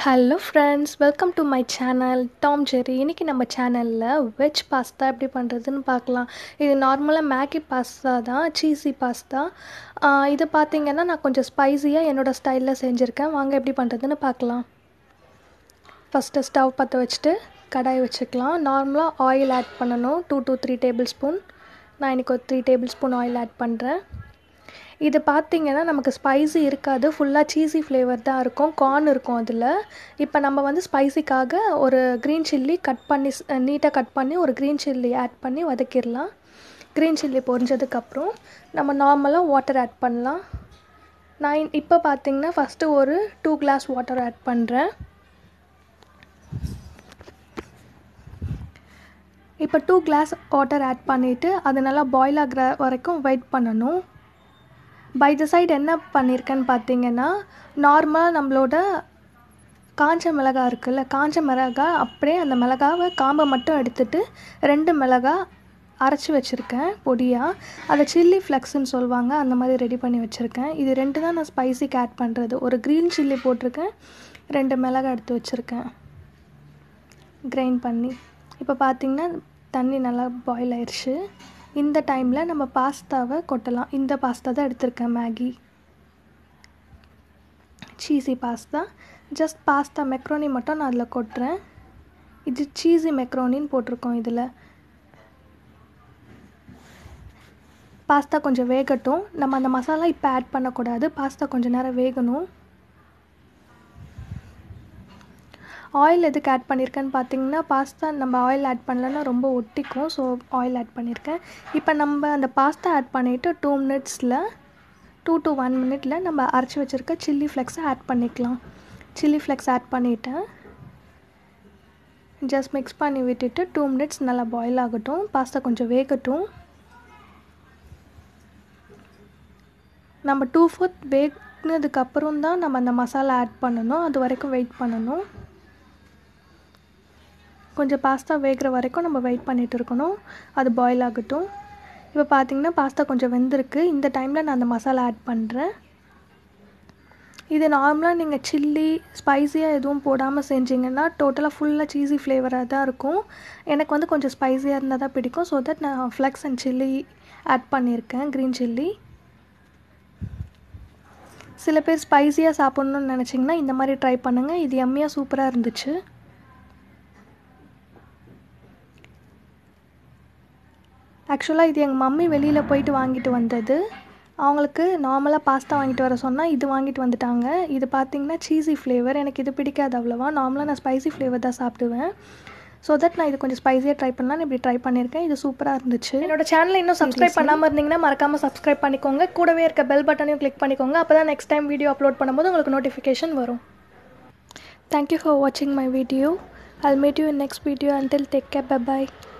hello friends welcome to my channel Tom Jerry இன்றைக்கி நம்ம சேனலில் வெஜ் பாஸ்தா எப்படி பண்ணுறதுன்னு பார்க்கலாம் இது நார்மலாக மேகி பாஸ்தா தான் சீஸி பாஸ்தா இது பார்த்தீங்கன்னா நான் கொஞ்சம் ஸ்பைஸியாக என்னோடய ஸ்டைலில் செஞ்சுருக்கேன் வாங்க எப்படி பண்ணுறதுன்னு பார்க்கலாம் ஃபஸ்ட்டு ஸ்டவ் பற்ற வச்சுட்டு கடாய் வச்சுக்கலாம் நார்மலாக ஆயில் ஆட் பண்ணணும் two two three tablespoon நான் இன்றைக்கி ஒரு three tablespoon oil add பண்ணுறேன் இது பார்த்திங்கன்னா நமக்கு ஸ்பைசி இருக்காது ஃபுல்லாக சீஸி ஃப்ளேவர் தான் இருக்கும் கார்ன் இருக்கும் அதில் இப்போ நம்ம வந்து ஸ்பைசிக்காக ஒரு க்ரீன் சில்லி கட் பண்ணி நீட்டாக கட் பண்ணி ஒரு க்ரீன் சில்லி ஆட் பண்ணி வதக்கிடலாம் க்ரீன் சில்லி பொரிஞ்சதுக்கப்புறம் நம்ம நார்மலாக வாட்டர் ஆட் பண்ணலாம் நான் இப்போ பார்த்திங்கன்னா ஃபஸ்ட்டு ஒரு டூ கிளாஸ் வாட்டர் ஆட் பண்ணுறேன் இப்போ டூ கிளாஸ் வாட்டர் ஆட் பண்ணிவிட்டு அது நல்லா பாயில் ஆகிற வரைக்கும் வெயிட் பண்ணணும் பை த சைடு என்ன பண்ணியிருக்கேன்னு பார்த்தீங்கன்னா நார்மலாக நம்மளோட காஞ்ச மிளகா இருக்குல்ல காஞ்ச மிளகா அப்படியே அந்த மிளகாவை காம்பை மட்டும் எடுத்துட்டு ரெண்டு மிளகா அரைச்சி வச்சுருக்கேன் பொடியாக அதை சில்லி ஃப்ளெக்ஸ்ன்னு சொல்லுவாங்க அந்த மாதிரி ரெடி பண்ணி வச்சுருக்கேன் இது ரெண்டு தான் நான் ஸ்பைசிக்கு ஆட் பண்ணுறது ஒரு க்ரீன் சில்லி போட்டிருக்கேன் ரெண்டு மிளகா எடுத்து வச்சுருக்கேன் கிரைண்ட் பண்ணி இப்போ பார்த்திங்கன்னா தண்ணி நல்லா பாயில் ஆயிடுச்சு இந்த டைமில் நம்ம பாஸ்தாவை கொட்டலாம் இந்த பாஸ்தா தான் எடுத்திருக்கேன் Maggi cheesy pasta just pasta macaroni மட்டும் நான் அதில் கொட்டுறேன் இது சீஸி மெக்ரோனின்னு போட்டிருக்கோம் இதில் பாஸ்தா கொஞ்சம் வேகட்டும் நம்ம அந்த மசாலா இப்போ ஆட் பண்ணக்கூடாது பாஸ்தா கொஞ்சம் நேரம் வேகணும் ஆயில் எதுக்கு ஆட் பண்ணியிருக்கேன்னு பார்த்தீங்கன்னா பாஸ்தா நம்ம ஆயில் ஆட் பண்ணலன்னா ரொம்ப ஒட்டிக்கும் ஸோ ஆயில் ஆட் பண்ணியிருக்கேன் இப்போ நம்ம அந்த பாஸ்தா ஆட் பண்ணிவிட்டு டூ மினிட்ஸில் டூ டு ஒன் மினிட்ல நம்ம அரைச்சி வச்சுருக்க சில்லி ஃப்ளெக்ஸை ஆட் பண்ணிக்கலாம் சில்லி ஃப்ளெக்ஸ் ஆட் பண்ணிவிட்டேன் ஜஸ்ட் மிக்ஸ் பண்ணி விட்டுட்டு டூ மினிட்ஸ் நல்லா பாயில் ஆகட்டும் பாஸ்தா கொஞ்சம் வேகட்டும் நம்ம டூ ஃபோர்த் வேகினதுக்கப்புறம் தான் நம்ம அந்த மசாலா ஆட் பண்ணணும் அது வரைக்கும் வெயிட் பண்ணணும் கொஞ்சம் பாஸ்தா வேகிற வரைக்கும் நம்ம வெயிட் பண்ணிகிட்டு இருக்கணும் அது பாயில் ஆகட்டும் இப்போ பார்த்திங்கன்னா பாஸ்தா கொஞ்சம் வெந்திருக்கு இந்த டைமில் நான் அந்த மசாலா ஆட் பண்ணுறேன் இது நார்மலாக நீங்கள் சில்லி ஸ்பைஸியாக எதுவும் போடாமல் செஞ்சிங்கன்னா டோட்டலாக ஃபுல்லாக சீஸி ஃப்ளேவராக தான் இருக்கும் எனக்கு வந்து கொஞ்சம் ஸ்பைஸியாக இருந்தால் தான் பிடிக்கும் ஸோ தட் நான் ஃப்ளெக்ஸ் அண்ட் சில்லி ஆட் பண்ணியிருக்கேன் க்ரீன் சில்லி சில பேர் ஸ்பைஸியாக சாப்பிட்ணுன்னு நினச்சிங்கன்னா இந்த மாதிரி ட்ரை பண்ணுங்கள் இது எம்மியாக சூப்பராக இருந்துச்சு ஆக்சுவலாக இது எங்கள் மம்மி வெளியில் போயிட்டு வாங்கிட்டு வந்தது அவங்களுக்கு நார்மலாக பாஸ்தா வாங்கிட்டு வர சொன்னால் இது வாங்கிட்டு வந்துட்டாங்க இது பார்த்திங்கன்னா சீஸி ஃப்ளேவர் எனக்கு இது பிடிக்காது அவ்வளோவா நார்மலாக நான் ஸ்பைசி ஃப்ளேவர் தான் சாப்பிடுவேன் ஸோ தட் நான் இது கொஞ்சம் ஸ்பைஸியாக ட்ரை பண்ணலான்னு இப்படி ட்ரை பண்ணியிருக்கேன் இது சூப்பராக இருந்துச்சு என்னோட சேனலை இன்னும் சப்ஸ்கிரைப் பண்ணாமல் இருந்தீங்கன்னா மறக்காமல் சப்ஸ்கிரைப் பண்ணிக்கோங்க கூடவே இருக்க பெல் பட்டனையும் கிளிக் பண்ணிக்கோங்க அப்போ தான் நெக்ஸ்ட் டைம் வீடியோ அப்லோட் பண்ணும்போது உங்களுக்கு நோட்டிஃபிகேஷன் வரும் தேங்க்யூ ஃபார் வாட்சிங் my video I'll meet you in next video until take care bye bye